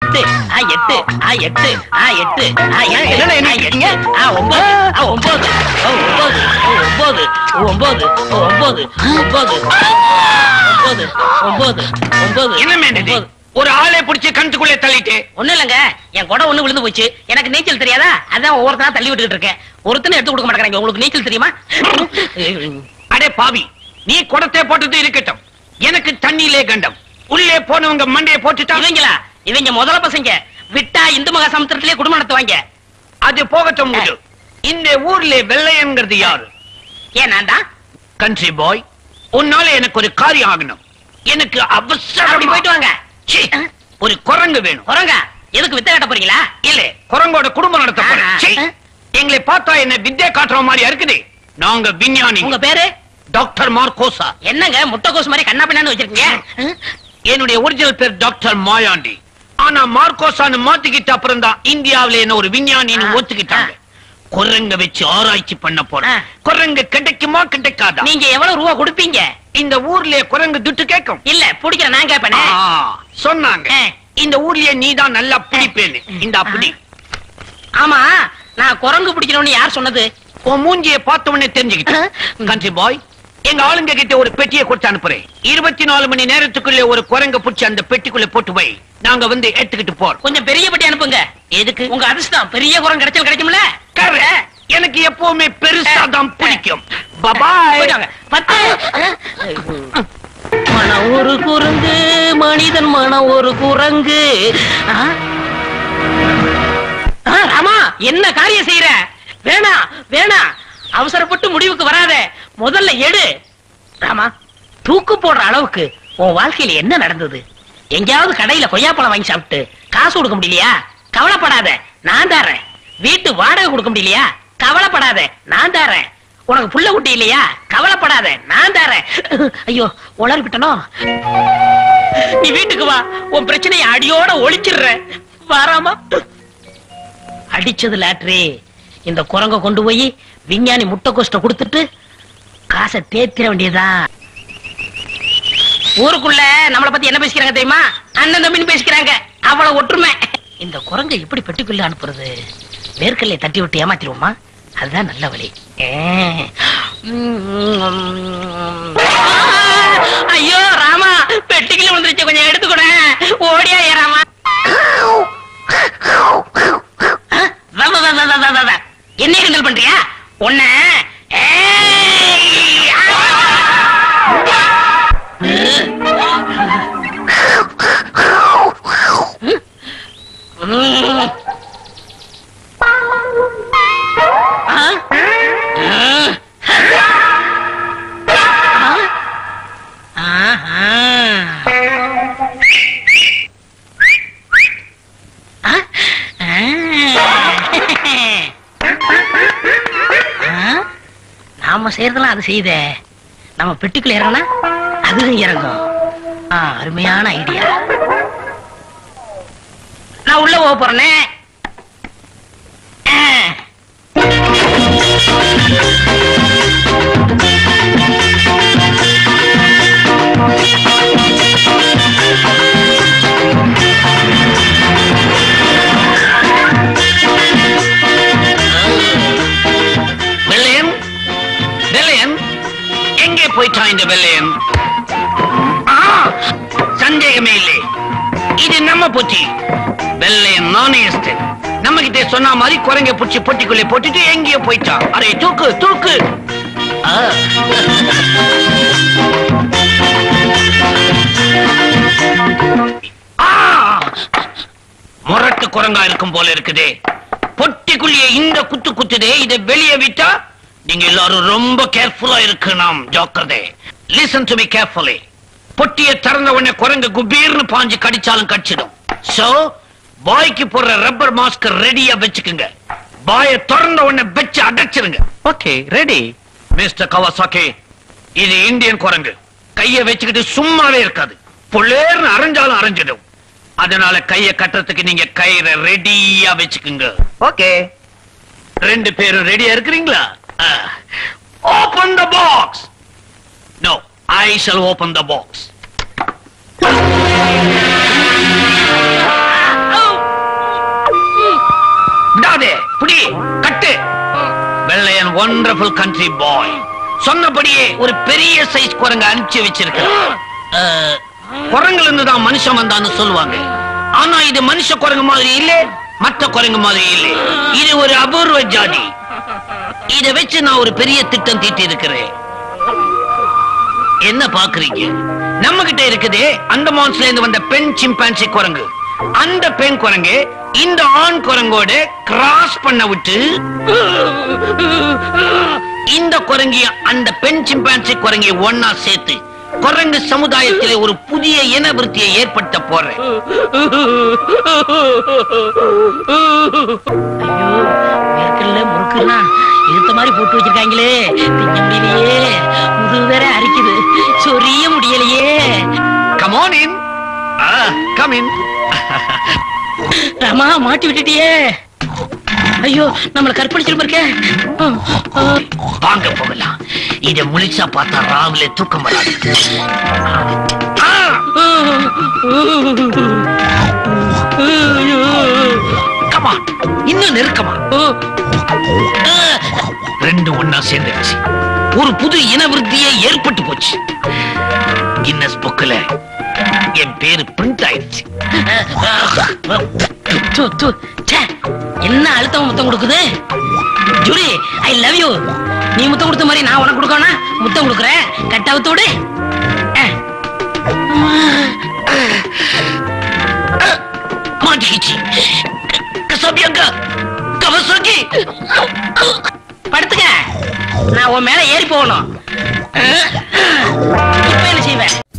எட்டு ஆ எட்டு ஆ எட்டு ஆ எட்டு ஆ எட்டு என்னடா என்ன ஆ எட்டு இருக்கீங்க? ஆ ஒன்பது ஆ ஒன்பது ஓ ஒன்பது ஓ ஒன்பது ஓ ஒன்பது ஓ ஒன்பது ஒன்பது ஒன்பது ஒன்பது ஒன்பது என்ன மேண்டது ஒன்பது. ஒரு ஆளை பிடிச்சு கணத்துக்குள்ளே தள்ளிட்டு ஒண்ணும் இல்லங்க என் குடம் ஒண்ணு விழுந்து போச்சு எனக்கு நீச்சல் தெரியாதா அதான் ஒவ்வொருத்தனா தள்ளி விட்டுட்டு இருக்கேன் ஒருத்தனை எடுத்து கொடுக்க மாட்டேங்கிறாங்க உங்களுக்கு நீச்சல் தெரியுமா அடே பாவி நீ குடத்தை போட்டது இருக்கட்டும் எனக்கு தண்ணியிலே கண்டம் உள்ளே போனவங்க மண்டையை போட்டுட்டாங்க இவங்களா இவங்க முதல்ல பசங்க விட்டா இந்து மகா சமுத்திரத்திலே குடும்பம் நடத்துவாங்க அது போகட்டும் விடு. இந்த ஊர்ல வெள்ளையங்கிறது யாரு ஏன் நான் தான் கண்ட்ரி பாய் உன்னால எனக்கு ஒரு காரியம் ஆகணும் எனக்கு அப்படி அவசரம் போயிட்டு வாங்க சீ, ஒரு குரங்கு வேணும் குரங்க எதுக்கு வித்த கட்ட போறீங்களா இல்ல குரங்கோட குடும்பம் நடத்த போறேன். ஆ, ஆ. சீ, எங்களை பார்த்தா என்ன வித்யா காட்டுற மாதிரி இருக்குது நாங்க விஞ்ஞானி உங்க பேரு டாக்டர் மார்க்கோசா என்னங்க முட்டைக்கோஸ் மாதிரி கண்ணா பின்னான்னு வச்சிருக்கீங்க என்னுடைய ஒரிஜினல் பேர் டாக்டர் மாயாண்டி ஆனா மார்க்கோசான்னு மாத்திக்கிட்ட அப்புறம் தான் இந்தியாவில என்ன ஒரு விஞ்ஞானின்னு ஆ. ஒத்துக்கிட்டாங்க குரங்க வச்சு ஆராய்ச்சி பண்ண போறேன் ஆ. குரங்கு கிடைக்குமா கிடைக்காதா நீங்க எவ்வளவு ரூபா கொடுப்பீங்க இந்த ஊர்ல குரங்கு துட்டு கேட்கும் இல்ல புடிக்கிற நான் கேப்பனே ஆ, சொன்னாங்க ஆ. இந்த ஊர்லயே நீதான் நல்லா பிடிப்பேன்னு இந்த அப்படி ஆமா நான் குரங்கு பிடிக்கணும்னு யார் சொன்னது உன் மூஞ்சிய பார்த்த உடனே தெரிஞ்சுக்கிட்டேன் கண்ட்ரி பாய் எங்க ஆளுங்க கிட்ட ஒரு பெட்டியை கொடுத்து அனுப்புறேன் இருபத்தி நாலு மணி நேரத்துக்குள்ள ஒரு குரங்க புடிச்சு அந்த பெட்டிக்குள்ள போட்டு வை நாங்க வந்து எடுத்துக்கிட்டு போறோம் கொஞ்சம் பெரிய பட்டி அனுப்புங்க எதுக்கு உங்க அதிர்ஷ்டம் பெரிய குரங்கு கிடைச்சல் கிடைக்கும்ல Correct. எனக்கு எப்பவுமே பெருசா தான் பிடிக்கும் போயிட்டு பபாய் வாங்க. பத்து மனம் ஒரு குரங்கு மனிதன் மனம் ஒரு குரங்கு ஆ? ஆ, ராமா என்ன காரியம் செய்யற வேணா வேணா அவசரப்பட்டு முடிவுக்கு வராத முதல்ல எடு ராமா தூக்கு போடுற அளவுக்கு உன் வாழ்க்கையில என்ன நடந்தது எங்கேயாவது கடையில கொய்யாப்பழம் வாங்கி சாப்பிட்டு காசு கொடுக்க முடியலையா கவலைப்படாத நான் தரேன் வீட்டு வாடகை கொடுக்க முடியலையா கவலைப்படாத நான் தரேன் உனக்கு புள்ள குட்டி இல்லையா கவலைப்படாத நான் தரேன் ஐயோ உளறிவிட்டனோ நீ வீட்டுக்கு வா உன் பிரச்சனையை அடியோட ஒழிச்சிடுற வராமா அடிச்சது லாட்ரி இந்த குரங்க கொண்டு போய் விஞ்ஞானி முட்டை கோஷ்ட கொடுத்துட்டு காசை தேத்திர வேண்டியதுதான் ஊருக்குள்ள நம்மள பத்தி என்ன பேசிக்கிறாங்க தெரியுமா அண்ணன் தம்பின்னு பேசிக்கிறாங்க அவ்வளவு ஒற்றுமை இந்த குரங்கை எப்படி பெட்டிக்குள்ள அனுப்புறது வேர்க்கல்லை தட்டி விட்டு ஏமாத்திருவோமா அதுதான் நல்ல வழி ஏ. உம். ஐயோ ராமா பெட்டிக்குள்ள வந்துருச்சு கொஞ்சம் எடுத்துக்கூட ஓடியா ஏ ராமா வா, வா, வா, வா, வா, வா, வா. என்ன கிண்டல் பண்றியா உன்ன ஏய்! ம். ஆ? ஆ? ஆஹா. ஆ? ஆ. ஆ? நாம செய்யறதெல்லாம் அது செய்யுதே நம்ம பெட்டிக்குள்ள இறங்கினா அதுவும் இறங்கும் ஆ, அருமையான ஐடியா நான் உள்ள போக போறேனே ஆ. வெள்ளையன் வெள்ளையன் எங்கே போயிட்டான் இந்த வெள்ளையன் ஆ, சந்தேகமே இல்லை இது நம்ம புத்தி வெள்ளையன் நாணயஸ்தன் நம்ம கிட்ட சொன்ன மாதிரி குரங்க புடிச்சு பொட்டிக்குள்ளே போட்டுட்டு எங்கேயோ போயிட்டான் அரே தூக்கு தூக்கு ஆ. ஆ! முரட்டு குரங்கா இருக்கும் போல இருக்குதே பொட்டிக்குள்ளேயே இந்த குத்து குத்துதே இதை வெளியே விட்டா நீங்க எல்லாரும் ரொம்ப கேர்ஃபுல்லா இருக்கணும் ஜாக்கிரதை லிசன் டு மீ கேர்ஃபுல்லி பொட்டியை திறந்த உடனே குரங்கு குபீர்னு பாஞ்சு கடிச்சாலும் கடிச்சிடும் சோ பாய்க்கு போடுற ரப்பர் மாஸ்க் ரெடியா வச்சுக்குங்க பாய திறந்த உடனே வச்சு அடைச்சிருங்க ஓகே ரெடி மிஸ்டர் கவாசாக்கி இது இந்தியன் குரங்கு கைய வச்சுக்கிட்டு சும்மாவே இருக்காது புள்ளேர்னு அரைஞ்சாலும் அரைஞ்சிடும் அதனால கைய கட்டுறதுக்கு நீங்க கயிறை ரெடியா வச்சுக்குங்க ஓகே ரெண்டு பேரும் ரெடியா இருக்கிறீங்களா open the box no I shall open the box oh! wonderful country boy சொன்னபடியே ஒரு பெரிய சைஸ் குரங்கு அனுப்பிச்சு வச்சிருக்கிறேன் அஹ், குரங்குல இருந்து தான் மனுஷன் வந்தான்னு சொல்லுவாங்க ஆனா இது மனுஷ குரங்கு மாதிரி இல்ல மற்ற குரங்கு மாதிரி இல்ல இது ஒரு அபூர்வ ஜாதி இத வச்சு நான் ஒரு பெரிய திட்டம் தீட்டி இருக்கிறேன் என்ன பாக்குறீங்க நம்ம கிட்ட இருக்குதே அந்தமான்ஸ்ல இருந்து வந்த பெண் சிம்பான்சி குரங்கு அந்த பெண் குரங்கு இந்த ஆண் குரங்கோட கிராஸ் பண்ண விட்டு இந்த குரங்கிய அந்த பெண் சிம்பான்சி குரங்கிய ஒன்னா சேர்த்து குரங்கு சமுதாயத்திலே ஒரு புதிய இனவிருத்தியை ஏற்படுத்த போறேன் ஐயோ வேர்க்கல்ல முறுக்குலாம் இருத்த மாதிரி போட்டு வச்சிருக்காங்களே திங்க முடியலையே முதுகு வேற அரிக்குது சொரிய முடியலையே come on in come in Rama மாட்டி விட்டுட்டியே ஐயோ நம்மள கற்பழிச்சிருப்ப இருக்க வாங்க போகலாம் இத முழிச்சா பார்த்தா ராவில தூக்கம் வராது ஆ! Come on. இன்னும் நெருக்கமா ரெண்டு ஒன்னா சேர்ந்துருச்சு ஒரு புது இனவிருத்தியே ஏற்பட்டு போச்சு கின்னஸ் புக்ல என் பேரு பிரிண்ட் ஆயிடுச்சு து, து, ச்சே, என்ன அழுத்தம் முத்தம் கொடுக்குது ஜூலி ஐ லவ் யூ நீ முத்தம் கொடுத்த மாதிரி நான் உனக்கு கொடுக்கணும் முத்தம் கொடுக்குறேன் கட்ட அவுத்து விடு அஹ். மாட்டிக்கிச்சு கசாபியாங்க கவசங்கி படுத்துக்க நான் உன் மேல ஏறி போகணும் இப்ப என்ன செய்வேன்